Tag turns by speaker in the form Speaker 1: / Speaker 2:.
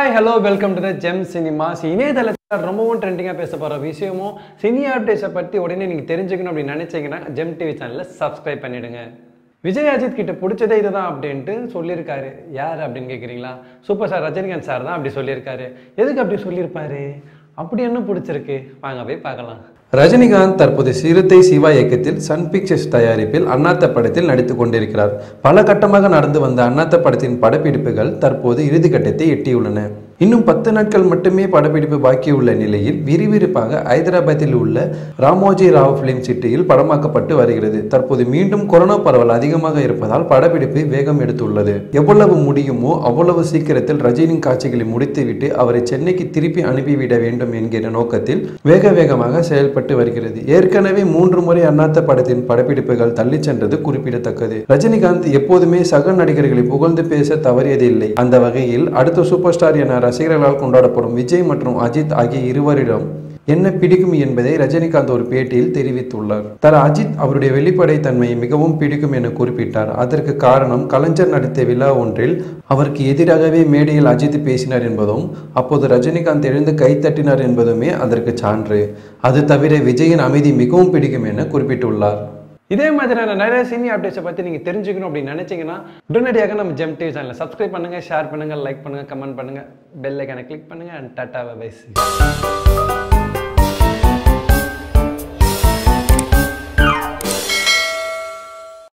Speaker 1: hi hello welcome to the Gem cinemas இணையதளத்தில் ரொம்பவும் ட்ரெண்டிங்காக பேச போகிற விஷயமும் சினி அப்டேட்ஸை பற்றி உடனே நீங்கள் தெரிஞ்சுக்கணும் அப்படின்னு நினச்சிங்கன்னா ஜெம் டிவி சேனலை சப்ஸ்கிரைப் பண்ணிடுங்க விஜய் அஜித் கிட்ட பிடிச்சதே இதுதான் அப்படின்ட்டு சொல்லியிருக்காரு யார் அப்படின்னு கேட்குறீங்களா சூப்பர் ஸ்டார் ரஜினிகாந்த் சார் தான் அப்படி சொல்லியிருக்காரு எதுக்கு அப்படி சொல்லியிருப்பாரு அப்படி என்ன பிடிச்சிருக்கு வாங்க போய் பார்க்கலாம்
Speaker 2: ரஜினிகாந்த் தற்போது சிறுத்தை சிவா இயக்கத்தில் சன் பிக்சர்ஸ் தயாரிப்பில் அண்ணாத்த படத்தில் நடித்துக் கொண்டிருக்கிறார் பல கட்டமாக நடந்து வந்த அண்ணாத்த படத்தின் படப்பிடிப்புகள் தற்போது இறுதிக்கட்டத்தை எட்டியுள்ளன இன்னும் பத்து நாட்கள் மட்டுமே படப்பிடிப்பு பாக்கியுள்ள நிலையில் விறுவிறுப்பாக ஐதராபாத்தில் உள்ள ராமோஜி ராவ் பிலிம் சிட்டியில் படமாக்கப்பட்டு வருகிறது தற்போது மீண்டும் கொரோனா பரவல் அதிகமாக இருப்பதால் படப்பிடிப்பு வேகம் எடுத்துள்ளது எவ்வளவு முடியுமோ அவ்வளவு சீக்கிரத்தில் ரஜினியின் காட்சிகளை முடித்துவிட்டு அவரை சென்னைக்கு திருப்பி அனுப்பிவிட வேண்டும் என்கிற நோக்கத்தில் வேக வேகமாக செயல்பட்டு வருகிறது ஏற்கனவே மூன்று முறை அண்ணாத்த படத்தின் படப்பிடிப்புகள் தள்ளி சென்றது குறிப்பிடத்தக்கது ரஜினிகாந்த் எப்போதுமே சக நடிகர்களை புகழ்ந்து பேச தவறியதில்லை அந்த வகையில் அடுத்த சூப்பர் ஸ்டார் என ரசிகர்களால் கொண்டாடப்படும் விஜய் மற்றும் அஜித் ஆகிய இருவரிடம் என்ன பிடிக்கும் என்பதை ரஜினிகாந்த் ஒரு பேட்டியில் தெரிவித்துள்ளார் தல அஜித் அவருடைய வெளிப்படை தன்மையை மிகவும் பிடிக்கும் என குறிப்பிட்டார் அதற்கு காரணம் கலைஞர் நடித்த விழா ஒன்றில் அவருக்கு எதிராகவே மேடையில் அஜித் பேசினார் என்பதும் அப்போது ரஜினிகாந்த் எழுந்து கைத்தட்டினார் என்பதுமே அதற்கு சான்று அது தவிர விஜயின் அமைதி மிகவும் பிடிக்கும் என குறிப்பிட்டுள்ளார்
Speaker 1: இதே மாதிரியான நிறைய சினி அப்டேட்ஸை பற்றி நீங்கள் தெரிஞ்சுக்கணும் அப்படின்னு நினச்சிங்கன்னா உடனடியாக நம்ம ஜெம் டிவி சேனலை சப்ஸ்கிரைப் பண்ணுங்கள் ஷேர் பண்ணுங்கள் லைக் பண்ணுங்கள் கமெண்ட் பண்ணுங்கள் பெல் ஐக்கானை கிளிக் பண்ணுங்கள் அண்ட் டாட்டா பைஸ்